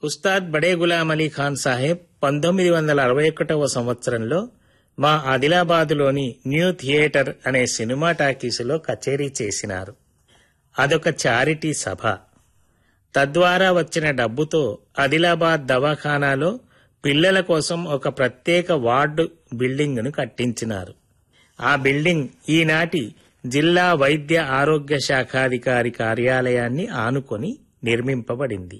ఉస్తాద్ బడే గులాం అలీ ఖాన్ సాహెబ్ పంతొమ్మిది వందల అరవై ఒకటవ సంవత్సరంలో మా ఆదిలాబాదులోని న్యూ థియేటర్ అనే సినిమా టాకీసులో కచేరీ చేసినారు అదొక చారిటీ సభ తద్వారా వచ్చిన డబ్బుతో ఆదిలాబాద్ దవాఖానాలో పిల్లల కోసం ఒక ప్రత్యేక వార్డు బిల్డింగ్ను కట్టించినారు ఆ బిల్డింగ్ ఈనాటి జిల్లా వైద్య ఆరోగ్య శాఖాధికారి కార్యాలయాన్ని ఆనుకొని నిర్మింపబడింది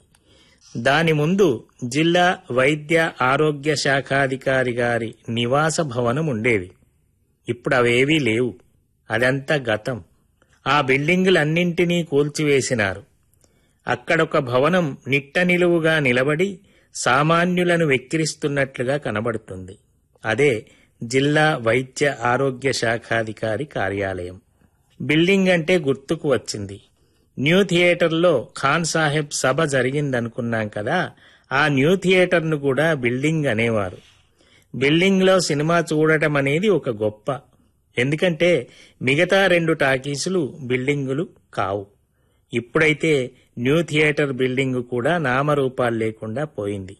దాని ముందు జిల్లా వైద్య ఆరోగ్య శాఖాధికారి గారి నివాస భవనం ఉండేది ఇప్పుడు అవేవీ లేవు అదంతా గతం ఆ బిల్డింగులన్నింటినీ కూల్చివేసినారు అక్కడొక భవనం నిట్ట నిలువుగా నిలబడి సామాన్యులను వెక్కిరిస్తున్నట్లుగా కనబడుతుంది అదే జిల్లా వైద్య ఆరోగ్య శాఖాధికారి కార్యాలయం బిల్డింగ్ అంటే గుర్తుకు వచ్చింది న్యూ థియేటర్లో ఖాన్ సాహెబ్ సభ జరిగిందనుకున్నాం కదా ఆ న్యూ థియేటర్ను కూడా బిల్డింగ్ అనేవారు బిల్డింగ్లో సినిమా చూడటం అనేది ఒక గొప్ప ఎందుకంటే మిగతా రెండు టాకీసులు బిల్డింగులు కావు ఇప్పుడైతే న్యూ థియేటర్ బిల్డింగ్ కూడా నామరూపాలు లేకుండా పోయింది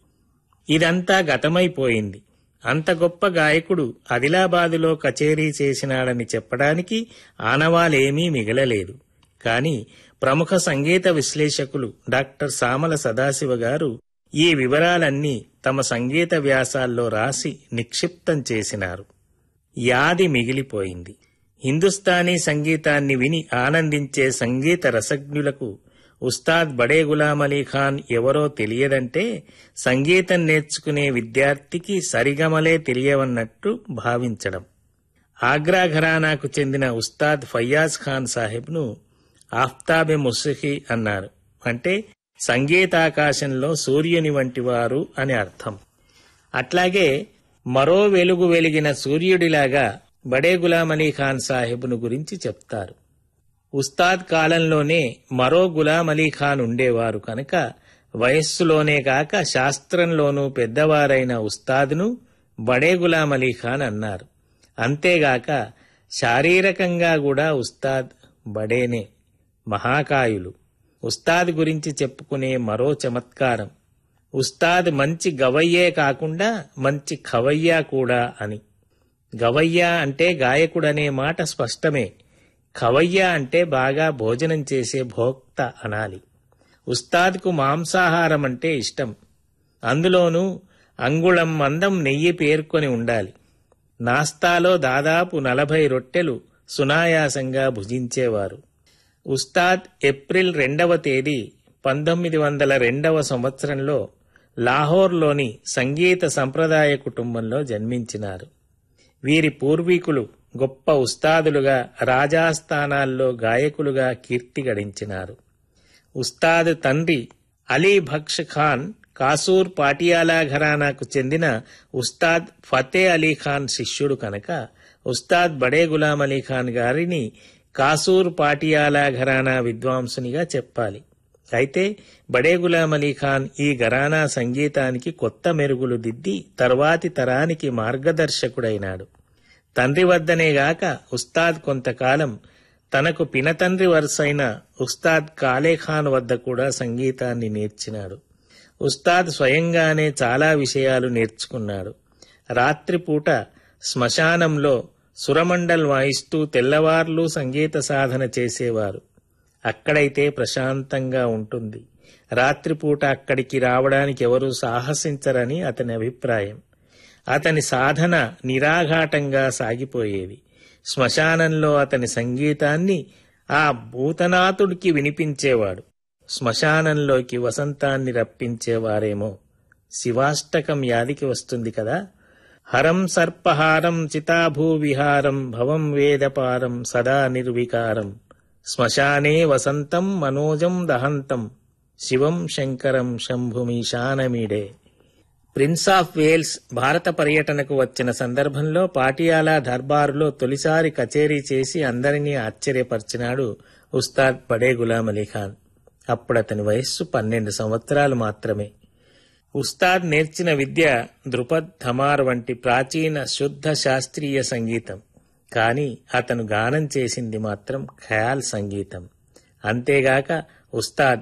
ఇదంతా గతమైపోయింది అంత గొప్ప గాయకుడు ఆదిలాబాదులో కచేరీ చేసినాడని చెప్పడానికి ఆనవాలేమీ మిగలలేదు కాని ప్రముఖ సంగీత విశ్లేషకులు డాక్టర్ సామల సదాశివ గారు ఈ వివరాలన్నీ తమ సంగీత వ్యాసాల్లో రాసి నిక్షిప్తం చేసినారు యాది మిగిలిపోయింది హిందుస్థానీ సంగీతాన్ని విని ఆనందించే సంగీత రసజ్ఞులకు ఉస్తాద్ బడే గులాం అలీ ఖాన్ ఎవరో తెలియదంటే సంగీతం నేర్చుకునే విద్యార్థికి సరిగమలే తెలియవన్నట్టు భావించడం ఆగ్రా ఘరానాకు చెందిన ఉస్తాద్ ఫయ్యాజ్ ఖాన్ సాహెబ్ను ఆఫ్తాబె ముస్సిహి అన్నారు అంటే సంగీతాకాశంలో సూర్యుని వంటివారు అని అర్థం అట్లాగే మరో వెలుగు వెలిగిన సూర్యుడిలాగా బడే గులాం అలీ ఖాన్ సాహెబ్ను గురించి చెప్తారు ఉస్తాద్ కాలంలోనే మరో గులాం అలీ ఖాన్ ఉండేవారు కనుక వయస్సులోనే కాక శాస్త్రంలోనూ పెద్దవారైన ఉస్తాద్ను బడే గులాం అలీ ఖాన్ అన్నారు అంతేగాక శారీరకంగా కూడా ఉస్తాద్ బడేనే మహాకాయులు ఉస్తాద్ గురించి చెప్పుకునే మరో చమత్కారం ఉస్తాద్ మంచి గవయ్యే కాకుండా మంచి ఖవయ్యా కూడా అని గవయ్య అంటే గాయకుడనే మాట స్పష్టమే ఖవయ్య అంటే బాగా భోజనం చేసే భోక్త అనాలి ఉస్తాద్కు మాంసాహారం అంటే ఇష్టం అందులోనూ అంగుళం మందం నెయ్యి పేర్కొని ఉండాలి నాస్తాలో దాదాపు నలభై రొట్టెలు సునాయాసంగా భుజించేవారు ఉస్తాద్ ఏప్రిల్ రెండవ తేదీ పంతొమ్మిది వందల రెండవ సంవత్సరంలో లాహోర్లోని సంగీత సంప్రదాయ కుటుంబంలో జన్మించినారు వీరి పూర్వీకులు గొప్ప ఉస్తాదులుగా రాజాస్థానాల్లో గాయకులుగా కీర్తి గడించినారు ఉస్తాద్ తండ్రి అలీ బక్ష్ ఖాన్ కాసూర్ పాటియాలా ఘరానాకు చెందిన ఉస్తాద్ ఫతే అలీ ఖాన్ శిష్యుడు కనుక ఉస్తాద్ బడే గులాం అలీ ఖాన్ గారిని కాసూర్ పాటియాలా ఘరానా విద్వాంసునిగా చెప్పాలి అయితే బడే గులాం అలీ ఖాన్ ఈ ఘరానా సంగీతానికి కొత్త మెరుగులు దిద్ది తర్వాతి తరానికి మార్గదర్శకుడైనాడు తండ్రి వద్దనేగాక ఉస్తాద్ కొంతకాలం తనకు పినతండ్రి వరుసైన ఉస్తాద్ కాలేఖాన్ వద్ద కూడా సంగీతాన్ని నేర్చినాడు ఉస్తాద్ స్వయంగానే చాలా విషయాలు నేర్చుకున్నాడు రాత్రిపూట శ్మశానంలో సురమండల్ వాయిస్తూ తెల్లవార్లు సంగీత సాధన చేసేవారు అక్కడైతే ప్రశాంతంగా ఉంటుంది రాత్రిపూట అక్కడికి రావడానికి ఎవరూ సాహసించరని అతని అభిప్రాయం అతని సాధన నిరాఘాటంగా సాగిపోయేది శ్మశానంలో అతని సంగీతాన్ని ఆ భూతనాథుడికి వినిపించేవాడు శ్మశానంలోకి వసంతాన్ని రప్పించేవారేమో శివాష్టకం యాదికి వస్తుంది కదా హరం సర్పహారం చితాభూవిహారం భవం వేదపారం సదా నిర్వికారం శ్మశానే వసంతం మనోజం దహంతం శివం శంకరం శంభుమీశానమీడే ప్రిన్స్ ఆఫ్ వేల్స్ భారత పర్యటనకు వచ్చిన సందర్భంలో పాటియాలా దర్బారులో తొలిసారి కచేరీ చేసి అందరినీ ఆశ్చర్యపరిచినాడు ఉస్తాద్ బడే గులాం అలీ ఖాన్ అప్పుడతని వయస్సు పన్నెండు సంవత్సరాలు మాత్రమే ఉస్తాద్ నేర్చిన విద్య ధృపద్ ధమార్ వంటి ప్రాచీన శుద్ధ శాస్త్రీయ సంగీతం కాని అతను గానం చేసింది మాత్రం ఖయాల్ సంగీతం అంతేగాక ఉస్తాద్